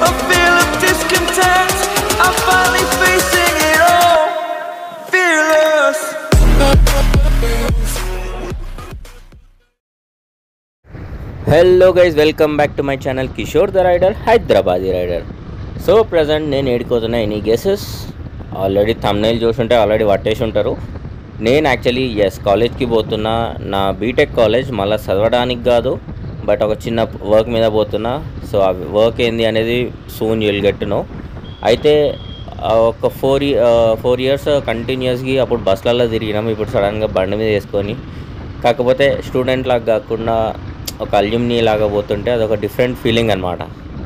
a feel of discontent. I'm finally facing it all. Fearless. Hello guys welcome back to my channel Kishore the rider Hyderabadi rider so present నేను ఏడుకోతున్నా any guesses already thumbnail చూసుంటే already పట్టేసి ఉంటారు నేను actually yes కాలేజ్కి పోతున్నా నా BTech college మళ్ళీ చదవడానికి కాదు బట్ ఒక చిన్న వర్క్ మీద పోతున్నా సో ఆ వర్క్ ఏంది అనేది సూన్ యుల్ గెట్ నో అయితే ఆ ఒక ఫోర్ ఫోర్ ఇయర్స్ కంటిన్యూస్గా అప్పుడు బస్సులలో తిరిగినాం ఇప్పుడు సడన్గా బండి మీద వేసుకొని కాకపోతే స్టూడెంట్ లాగా కాకుండా ఒక అల్యూమినీ లాగా పోతుంటే అదొక డిఫరెంట్ ఫీలింగ్ అనమాట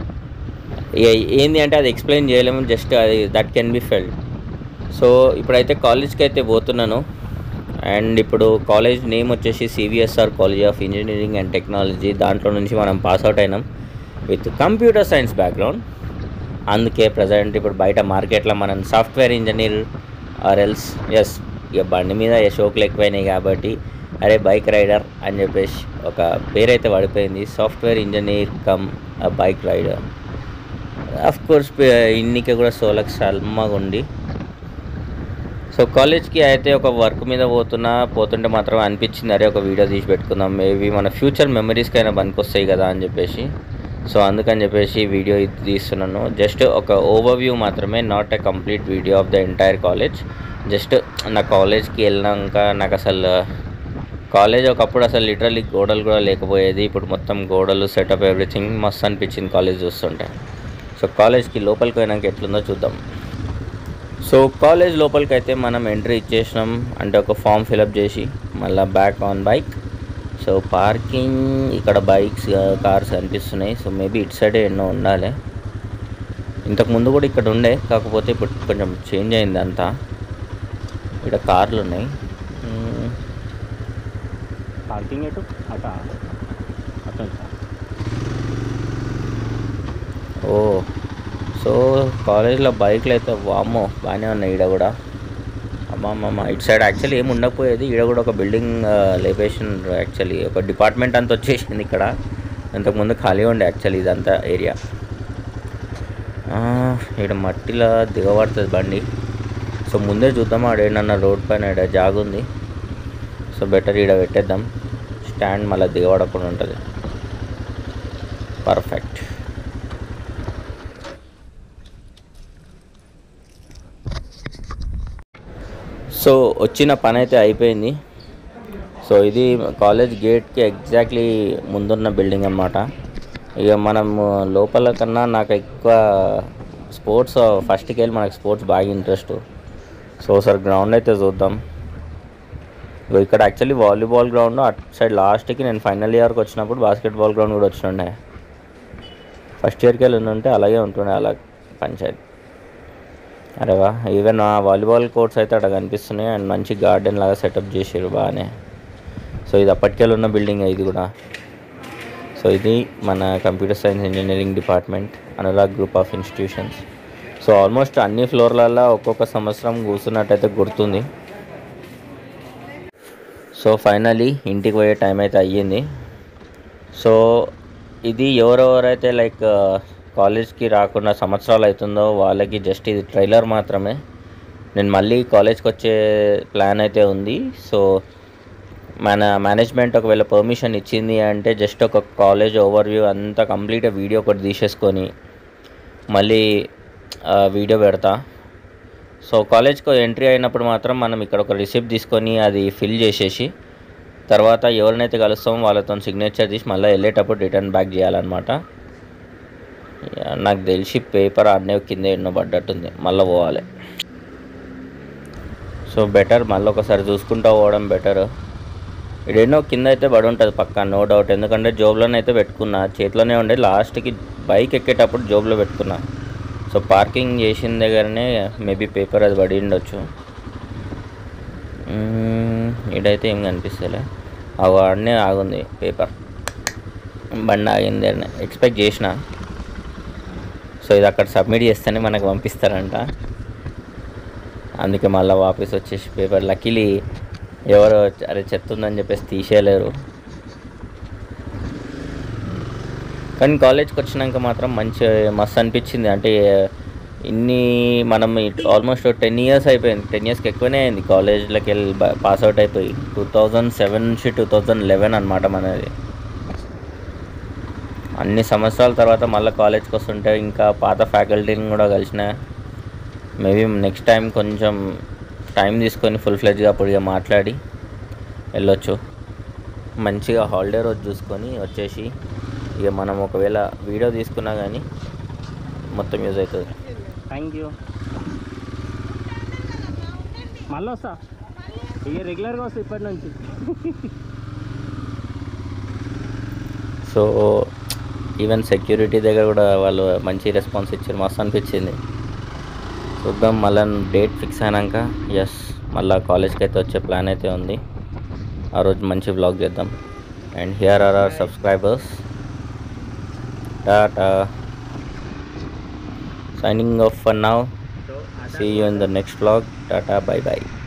ఏంది అంటే అది ఎక్స్ప్లెయిన్ చేయలేము జస్ట్ అది that can be felt so ఇప్పుడైతే కాలేజ్కి అయితే పోతున్నాను అండ్ ఇప్పుడు కాలేజ్ నేమ్ వచ్చేసి CVSR college of engineering and technology దాంట్లో నుంచి మనం పాస్అవుట్ అయినాం విత్ కంప్యూటర్ సైన్స్ బ్యాక్గ్రౌండ్ అందుకే ప్రజెంట్ ఇప్పుడు బయట మార్కెట్లో మనం సాఫ్ట్వేర్ ఇంజనీర్ ఆర్ ఎల్స్ ఎస్ ఇక బండి మీద షోకులు ఎక్కువైనాయి కాబట్టి అరే బైక్ రైడర్ అని చెప్పేసి ఒక పేరైతే పడిపోయింది software engineer come bike rider of course ఇన్నికి కూడా సోలక్ సల్మాగా ఉండి సో కాలేజ్కి అయితే ఒక వర్క్ మీద పోతున్నా పోతుంటే మాత్రం అనిపించింది అరే ఒక వీడియో తీసి పెట్టుకుందాం మేబీ మన ఫ్యూచర్ మెమరీస్కి అయినా పనికొస్తాయి కదా అని చెప్పేసి సో అందుకని చెప్పేసి వీడియో ఇది తీస్తున్నాను జస్ట్ ఒక ఓవర్వ్యూ మాత్రమే not a complete video of the entire college just నా కాలేజ్కి వెళ్ళినాక నాకు అసలు కాలేజ్ ఒకప్పుడు అసలు లిటరల్లీ గోడలు కూడా లేకపోయేది ఇప్పుడు మొత్తం గోడలు సెటప్ ఎవ్రీథింగ్ మస్తు అనిపించింది కాలేజ్ చూస్తుంటే సో కాలేజ్కి లోపలికి పోయినాక ఎట్లుందో చూద్దాం సో కాలేజ్ లోపలికి అయితే మనం ఎంట్రీ ఇచ్చేసినాం అంటే ఒక ఫామ్ ఫిలప్ చేసి మళ్ళీ back on bike so parking ఇక్కడ బైక్స్ కార్స్ కనిపిస్తున్నాయి సో మేబీ ఇటు సైడే ఎన్నో ఉండాలి ఇంతకు ముందు కూడా ఇక్కడ ఉండే కాకపోతే ఇప్పుడు కొంచెం చేంజ్ అయింది అంతా ఇక్కడ కార్లు ఉన్నాయి మ్మ్. పార్కింగ్ ఎటు అట అటు ఓ సో కాలేజ్లో బైక్లు అయితే వామ్మో బాగానే ఉన్నాయి ఈడ కూడా అమ్మమ్మ ఇటు సైడ్ యాక్చువల్లీ ఏమి ఉండకపోయేది ఈడ కూడా ఒక బిల్డింగ్ లేపేషన్ యాక్చువల్లీ ఒక డిపార్ట్మెంట్ అంతా వచ్చేసింది ఇక్కడ ఇంతకుముందు ఖాళీ ఉండే యాక్చువల్లీ ఇదంతా ఏరియా ఇక్కడ మట్టిలో దిగబడుతుంది బండి సో ముందే చూద్దాం ఆడేనన్న రోడ్ పైన ఈడ జాగుంది సో బెటర్ ఈడ పెట్టేద్దాం స్టాండ్ మళ్ళీ దిగబడకుండా ఉంటుంది పర్ఫెక్ట్ సో వచ్చిన పని అయితే అయిపోయింది సో ఇది కాలేజ్ గేట్కి ఎగ్జాక్ట్లీ ముందున్న బిల్డింగ్ అనమాట ఇక మనం లోపల కన్నా నాకు ఎక్కువ స్పోర్ట్స్ ఫస్ట్కి వెళ్ళి మనకు స్పోర్ట్స్ బాగా ఇంట్రెస్ట్ సో సార్ గ్రౌండ్ అయితే చూద్దాం ఇగో ఇక్కడ యాక్చువల్లీ వాలీబాల్ గ్రౌండ్ అటు సైడ్ లాస్ట్కి నేను ఫైనల్ ఇయర్కి వచ్చినప్పుడు బాస్కెట్బాల్ గ్రౌండ్ కూడా వచ్చిండే ఫస్ట్ ఇయర్కి వెళ్ళి ఉంటే అలాగే ఉంటుండే అలా పంచాయతీ అరే వా ఈవెన్ ఆ వాలీబాల్ కోర్ట్స్ అయితే అక్కడ కనిపిస్తున్నాయి అండ్ మంచి గార్డెన్ లాగా సెటప్ చేసారు బాగానే సో ఇది అప్పటికెళ్ళి ఉన్న బిల్డింగ్ ఇది కూడా సో ఇది మన computer science engineering department Anurag group of institutions so almost అన్ని ఫ్లోర్లలో ఒక్కొక్క సంవత్సరం కూర్చున్నట్టయితే గుర్తుంది సో ఫైనలీ ఇంటికి పోయే టైం అయితే అయ్యింది సో ఇది ఎవరెవరైతే లైక్ కాలేజ్కి రాకుండా సంవత్సరాలు అవుతుందో వాళ్ళకి జస్ట్ ఇది ట్రైలర్ మాత్రమే నేను మళ్ళీ కాలేజ్కి వచ్చే ప్లాన్ అయితే ఉంది సో మన మేనేజ్మెంట్ ఒకవేళ పర్మిషన్ ఇచ్చింది అంటే జస్ట్ ఒక కాలేజ్ ఓవర్వ్యూ అంతా కంప్లీట్ వీడియో ఒకటి తీసేసుకొని మళ్ళీ ఆ, వీడియో పెడతా సో కాలేజ్కి ఎంట్రీ అయినప్పుడు మాత్రం మనం ఇక్కడ ఒక రిసిప్ట్ తీసుకొని అది ఫిల్ చేసేసి తర్వాత ఎవరినైతే కలుస్తామో వాళ్ళతో సిగ్నేచర్ తీసి మళ్ళీ వెళ్ళేటప్పుడు రిటర్న్ బ్యాక్ చేయాలన్నమాట యా, నాకు తెలిసి పేపర్ అన్నీ కింద ఎన్నో పడ్డట్టుంది మళ్ళీ పోవాలి సో బెటర్ మళ్ళీ ఒకసారి చూసుకుంటూ పోవడం బెటర్ ఇడెన్నో కింద అయితే పడి ఉంటుంది పక్కా నో డౌట్ ఎందుకంటే జోబులోనే అయితే పెట్టుకున్నా చేతిలోనే ఉండే లాస్ట్కి బైక్ ఎక్కేటప్పుడు జోబులో పెట్టుకున్నా సో పార్కింగ్ చేసిన దగ్గరనే మేబీ పేపర్ అది పడి ఉండొచ్చు మ్మ్, ఈడైతే ఏం కనిపిస్తలే ఆ వాడినే ఆగుంది పేపర్ బండి ఆగింది ఎక్స్పెక్ట్ చేసిన సో ఇది అక్కడ సబ్మిట్ చేస్తేనే మనకు పంపిస్తారంట అందుకే మళ్ళీ వాపస్ వచ్చేసి పేపర్ లక్కీలీ ఎవరు అరే చెప్తుందని చెప్పేసి తీసేయలేరు కానీ కాలేజ్కి వచ్చినాక మాత్రం మంచి మస్తు అనిపించింది అంటే ఇన్ని మనం ఆల్మోస్ట్ టెన్ ఇయర్స్ అయిపోయింది టెన్ ఇయర్స్కి ఎక్కువనే అయింది కాలేజ్లోకి వెళ్ళి పాస్ అవుట్ అయిపోయి టూ థౌజండ్ సెవెన్ నుంచి టూ థౌజండ్ లెవెన్ అనమాట మనది అన్ని సంవత్సరాల తర్వాత మళ్ళీ కాలేజ్కి వస్తుంటే ఇంకా పాత ఫ్యాకల్టీని కూడా కలిసిన మేబీ నెక్స్ట్ టైం కొంచెం టైం తీసుకొని ఫుల్ ఫ్లెజ్గా అప్పుడు ఇక మాట్లాడి వెళ్ళొచ్చు మంచిగా హాలిడే రోజు చూసుకొని వచ్చేసి ఇక మనం ఒకవేళ వీడియో తీసుకున్నా కానీ మొత్తం యూజ్ అవుతుంది థ్యాంక్ యూ మళ్ళీ వస్తా ఇక రెగ్యులర్గా వస్తా ఇప్పటి నుంచి సో ఈవెన్ సెక్యూరిటీ దగ్గర కూడా వాళ్ళు మంచి రెస్పాన్స్ ఇచ్చారు మస్తు అనిపించింది చూద్దాం మళ్ళీ డేట్ ఫిక్స్ అయినాక ఎస్ మళ్ళీ కాలేజ్కి అయితే వచ్చే ప్లాన్ అయితే ఉంది ఆ రోజు మంచి వ్లాగ్ చేద్దాం and here are our subscribers tata signing off for now see you in the next vlog tata bye by